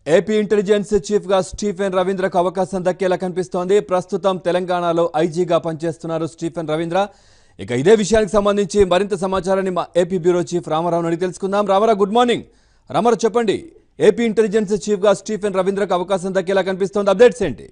AP intelligence chief గా Stephen రవీంద్రకు అవకాశం దక్కేలా కనిపిస్తోంది ప్రస్తుతం తెలంగాణలో ఐజీగా పనిచేస్తున్నారు స్టీఫెన్ రవీంద్ర ఇక ఇదే విషయానికి సంబంధించి మరింత సమాచారాన్ని మా ఏపీ బ్యూరో చీఫ్ రామారావు అడిగి తెలుసుకుందాం రామారావు గుడ్ మార్నింగ్ రామారావు చెప్పండి ఏపీ ఇంటెలిజెన్స్ చీఫ్ గా స్టీఫెన్ రవీంద్రకు అవకాశం దక్కేలా కనిపిస్తోంది అప్డేట్స్ ఏంటి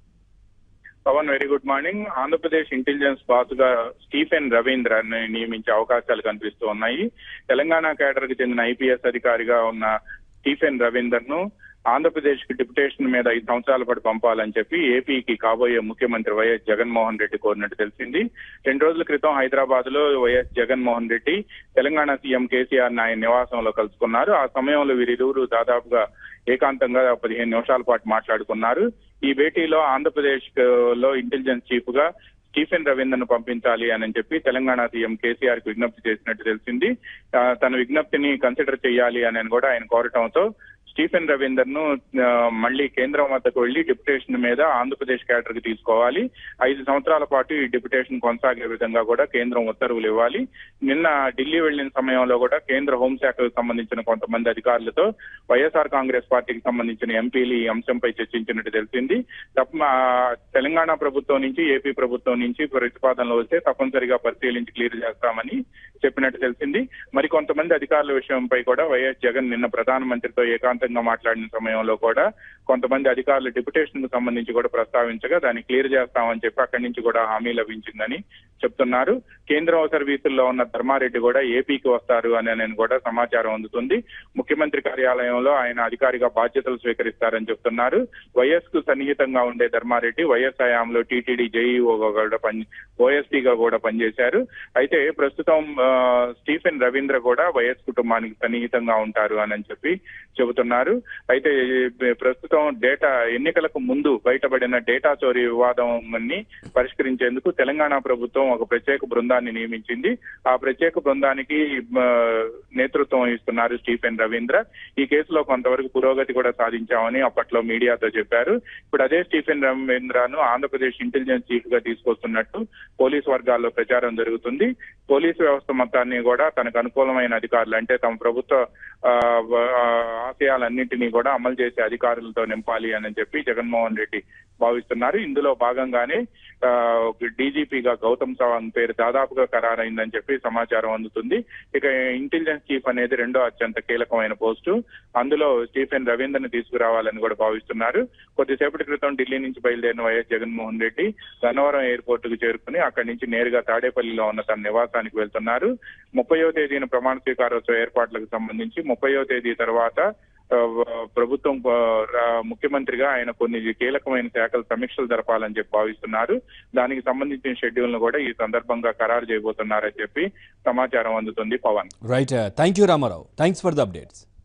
Pawan very good morning Andhra Pradesh intelligence boss గా స్టీఫెన్ రవీంద్ర నియమించే అవకాశాలు కనిపిస్తూ ఉన్నాయి తెలంగాణ కేడర్ కి చెందిన ఐపీఎస్ అధికారిగా ఉన్న స్టీఫెన్ రవీందర్ ను ఆంధ్రప్రదేశ్ కి డిప్యుటేషన్ మీద ఐదు సంవత్సరాల పాటు పంపాలని చెప్పి ఏపీకి కాబోయే ముఖ్యమంత్రి వైఎస్ జగన్మోహన్ రెడ్డి కోరినట్టు తెలిసింది రెండు రోజుల క్రితం హైదరాబాద్ లో YS Jaganmohan Reddy Telangana CM KCR ఆయన నివాసంలో కలుసుకున్నారు ఆ సమయంలో వీరిరువురు దాదాపుగా ఏకాంతంగా పదిహేను నిమిషాల పాటు మాట్లాడుకున్నారు ఈ భేటీలో ఆంధ్రప్రదేశ్ లో ఇంటెలిజెన్స్ చీఫ్ గా స్టీఫెన్ రవీందర్ను పంపించాలి అని చెప్పి తెలంగాణ సీఎం కేసీఆర్ కి విజ్ఞప్తి చేసినట్టు తెలిసింది ఆ, తన విజ్ఞప్తిని కన్సిడర్ చేయాలి అని కూడా ఆయన కోరటంతో స్టీఫెన్ రవీందర్ ను మళ్ళీ కేంద్రం వద్దకు వెళ్లి డిప్యుటేషన్ మీద ఆంధ్రప్రదేశ్ కేడర్ కి తీసుకోవాలి ఐదు సంవత్సరాల పాటు ఈ డిప్యుటేషన్ కొనసాగే విధంగా కూడా కేంద్రం ఉత్తర్వులు ఇవ్వాలి నిన్న ఢిల్లీ వెళ్లిన సమయంలో కూడా కేంద్ర హోంశాఖకు సంబంధించిన కొంతమంది అధికారులతో వైఎస్ఆర్ కాంగ్రెస్ పార్టీకి సంబంధించిన ఎంపీలు ఈ అంశంపై చర్చించినట్టు తెలిసింది తప్ప ఆ, తెలంగాణ ప్రభుత్వం నుంచి ఏపీ ప్రభుత్వం నుంచి ప్రతిపాదనలు వస్తే తప్పనిసరిగా పరిశీలించి క్లియర్ చేస్తామని చెప్పినట్టు తెలిసింది మరి కొంతమంది అధికారుల విషయంపై కూడా వైఎస్ జగన్ నిన్న ప్రధానమంత్రితో ఏకాంతంగా మాట్లాడిన సమయంలో కూడా కొంతమంది అధికారులు డిప్యుటేషన్ కు సంబంధించి కూడా ప్రస్తావించగా దాన్ని క్లియర్ చేస్తామని చెప్పి అక్కడి నుంచి కూడా హామీ లభించిందని చెప్తున్నారు కేంద్ర సర్వీసుల్లో ఉన్న ధర్మారెడ్డి కూడా ఏపీకి వస్తారు అని అని కూడా సమాచారం అందుతుంది ముఖ్యమంత్రి కార్యాలయంలో ఆయన అధికారిగా బాధ్యతలు స్వీకరిస్తారని చెప్తున్నారు వైఎస్ కు సన్నిహితంగా ఉండే ధర్మారెడ్డి వైఎస్ హయాంలో టీటీడీ జేఈఓగా కూడా పని ఓఎస్టీగా కూడా పనిచేశారు అయితే ప్రస్తుతం ఆ, స్టీఫెన్ రవీంద్ర కూడా వైఎస్ కుటుంబానికి సన్నిహితంగా ఉంటారు అని చెప్పి చెబుతున్నారు అయితే ఈ ప్రస్తుతం డేటా ఎన్నికలకు ముందు బయటపడిన డేటా చోరీ వివాదం పరిష్కరించేందుకు తెలంగాణ ప్రభుత్వం ఒక ప్రత్యేక బృందాన్ని నియమించింది ఆ ప్రత్యేక బృందానికి ఆ, నేతృత్వం ఇస్తున్నారు స్టీఫెన్ రవీంద్ర ఈ కేసులో కొంతవరకు పురోగతి కూడా సాధించామని అప్పట్లో మీడియాతో చెప్పారు ఇప్పుడు అదే స్టీఫెన్ రవీంద్రను ఆంధ్రప్రదేశ్ ఇంటెలిజెన్స్ చీఫ్ గా తీసుకొస్తున్నట్టు పోలీస్ వర్గాల్లో ప్రచారం జరుగుతుంది పోలీసు వ్యవస్థ మొత్తాన్ని కూడా తనకు అనుకూలమైన అధికారులు అంటే తమ ప్రభుత్వ ఆ, వ- ఆ, ఆశయాలన్నింటినీ కూడా అమలు చేసే అధికారులతో నింపాలి అని చెప్పి జగన్మోహన్ రెడ్డి భావిస్తున్నారు ఇందులో భాగంగానే ఆ, ఒక డీజీపీగా గౌతమ్ సవాంగ్ పేరు దాదాపుగా ఖరారైందని చెప్పి సమాచారం అందుతుంది ఇక ఇంటెలిజెన్స్ చీఫ్ అనేది రెండో అత్యంత కీలకమైన పోస్టు అందులో స్టీఫెన్ రవీందర్ని తీసుకురావాలని కూడా భావిస్తున్నారు కొద్దిసేపటి క్రితం ఢిల్లీ నుంచి బయలుదేరిన వైఎస్ జగన్మోహన్ రెడ్డి గన్నవరం ఎయిర్పోర్ట్ కు చేరుకుని అక్కడి నుంచి నేరుగా తాడేపల్లిలో ఉన్న తన నివాసానికి వెళ్తున్నారు ముప్పయో తేదీన ప్రమాణ స్వీకారోత్సవ ఏర్పాట్లకు సంబంధించి ముప్పయో తేదీ తర్వాత ఆ, ప్రభుత్వం ఆ, రా- ముఖ్యమంత్రిగా ఆయన కొన్ని కీలకమైన శాఖల సమీక్షలు జరపాలని చెప్పి భావిస్తున్నారు దానికి సంబంధించిన షెడ్యూల్ ను కూడా ఈ సందర్భంగా ఖరారు చేయబోతున్నారని చెప్పి సమాచారం అందుతుంది Pawan right thank you Ramarao thanks for the updates